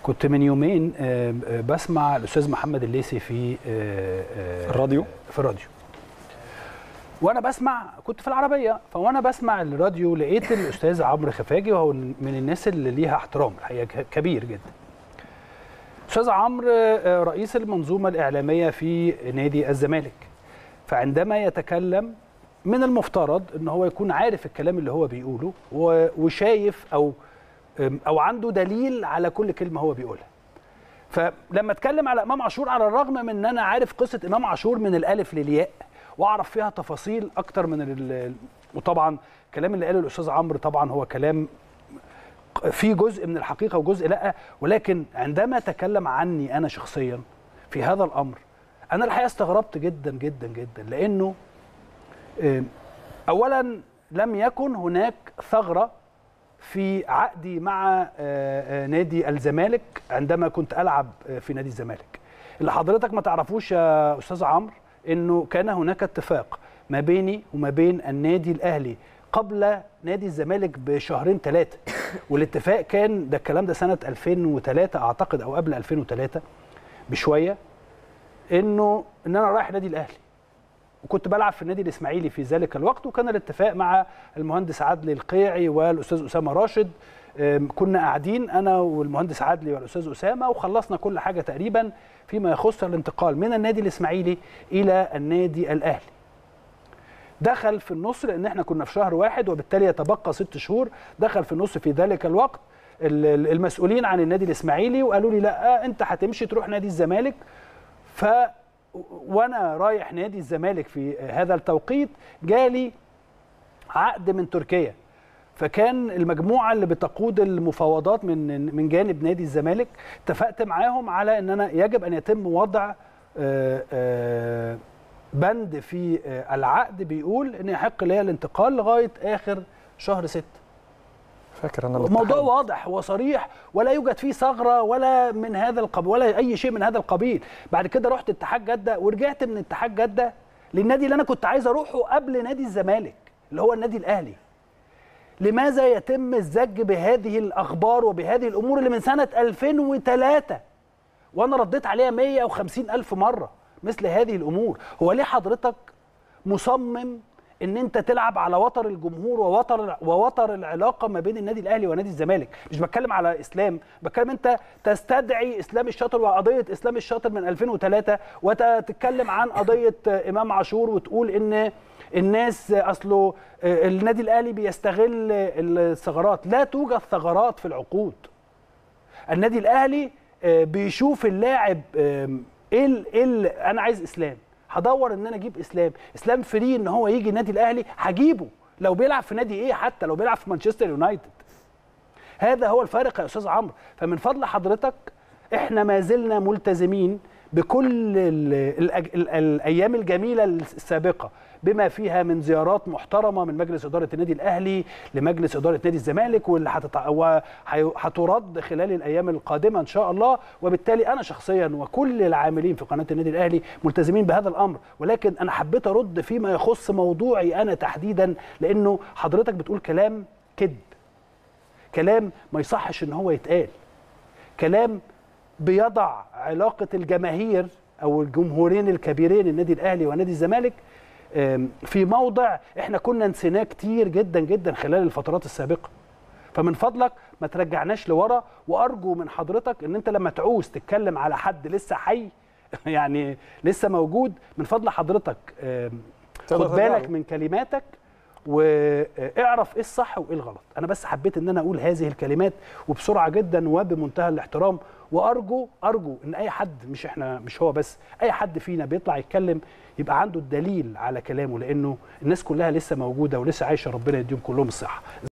كنت من يومين آه، آه، بسمع الاستاذ محمد الليثي في آه، آه، الراديو؟ في الراديو وانا بسمع كنت في العربيه فوانا بسمع الراديو لقيت الاستاذ عمرو خفاجي وهو من الناس اللي ليها احترام الحقيقه ك- كبير جدا استاذ عمرو آه، رئيس المنظومه الاعلاميه في نادي الزمالك فعندما يتكلم من المفترض ان هو يكون عارف الكلام اللي هو بيقوله و- وشايف او أم، او عنده دليل على كل كلمه هو بيقولها فلما اتكلم على امام عاشور على الرغم من ان انا عارف قصه امام عاشور من الالف للياء واعرف فيها تفاصيل اكتر من ال- وطبعا الكلام اللي قاله الاستاذ عمرو طبعا هو كلام في جزء من الحقيقه وجزء لا ولكن عندما تكلم عني انا شخصيا في هذا الامر انا الحقيقه استغربت جدا جدا جدا لانه آم، اولا لم يكن هناك ثغره في عقدي مع آه، آه، نادي الزمالك عندما كنت العب آه، في نادي الزمالك اللي حضرتك ما تعرفوش يا استاذ عمرو انه كان هناك اتفاق ما بيني وما بين النادي الاهلي قبل نادي الزمالك بشهرين ثلاثه والاتفاق كان ده الكلام ده سنه 2003 اعتقد او قبل 2003 بشويه انه ان انا رايح نادي الاهلي وكنت بلعب في النادي الاسماعيلي في ذلك الوقت وكان الاتفاق مع المهندس عدلي القيعي والاستاذ اسامه راشد أم، كنا قاعدين انا والمهندس عدلي والاستاذ اسامه وخلصنا كل حاجه تقريبا فيما يخص الانتقال من النادي الاسماعيلي الى النادي الاهلي دخل في النص لان احنا كنا في شهر واحد وبالتالي يتبقى ست شهور دخل في النص في ذلك الوقت ال- ال- المسؤولين عن النادي الاسماعيلي وقالوا لي لا انت هتمشي تروح نادي الزمالك ف وانا رايح نادي الزمالك في هذا التوقيت جالي عقد من تركيا فكان المجموعه اللي بتقود المفاوضات من من جانب نادي الزمالك اتفقت معاهم على ان انا يجب ان يتم وضع آه، آه، بند في آه، العقد بيقول ان يحق ليا الانتقال لغايه اخر شهر ستة فاكر انا الموضوع الاتحاد. واضح وصريح ولا يوجد فيه ثغره ولا من هذا القبيل ولا اي شيء من هذا القبيل بعد كده رحت اتحاد جده ورجعت من اتحاد جده للنادي اللي انا كنت عايز اروحه قبل نادي الزمالك اللي هو النادي الاهلي لماذا يتم الزج بهذه الاخبار وبهذه الامور اللي من سنه 2003 وانا رديت عليها 150 الف مره مثل هذه الامور هو ليه حضرتك مصمم ان انت تلعب على وتر الجمهور ووتر ووتر العلاقه ما بين النادي الاهلي ونادي الزمالك مش بتكلم على اسلام بتكلم انت تستدعي اسلام الشاطر وقضيه اسلام الشاطر من 2003 وتتكلم عن قضيه امام عاشور وتقول ان الناس اصله النادي الاهلي بيستغل الثغرات لا توجد ثغرات في العقود النادي الاهلي آه، بيشوف اللاعب آم، ايه ال- ايه ال- انا عايز اسلام هدور ان انا اجيب اسلام اسلام فري ان هو يجي النادي الاهلي هجيبه لو بيلعب في نادي ايه حتى لو بيلعب في مانشستر يونايتد هذا هو الفارق يا استاذ عمرو فمن فضل حضرتك احنا ما زلنا ملتزمين بكل ال ال ال الايام الجميله السابقه بما فيها من زيارات محترمه من مجلس اداره النادي الاهلي لمجلس اداره نادي الزمالك واللي هتتع- وهي- هترد خلال الايام القادمه ان شاء الله وبالتالي انا شخصيا وكل العاملين في قناه النادي الاهلي ملتزمين بهذا الامر ولكن انا حبيت ارد فيما يخص موضوعي انا تحديدا لانه حضرتك بتقول كلام كذب كلام ما يصحش ان هو يتقال كلام بيضع علاقه الجماهير او الجمهورين الكبيرين النادي الاهلي ونادي الزمالك آم، في موضع احنا كنا نسيناه كتير جدا جدا خلال الفترات السابقه فمن فضلك ما ترجعناش لورا وارجو من حضرتك ان انت لما تعوز تتكلم على حد لسه حي يعني لسه موجود من فضل حضرتك آم، تقدر خد ترجع بالك له. من كلماتك واعرف ايه الصح وايه الغلط انا بس حبيت ان انا اقول هذه الكلمات وبسرعه جدا وبمنتهى الاحترام وارجو ارجو ان اي حد مش احنا مش هو بس اي حد فينا بيطلع يتكلم يبقى عنده الدليل على كلامه لانه الناس كلها لسه موجوده ولسه عايشه ربنا يديهم كلهم الصحه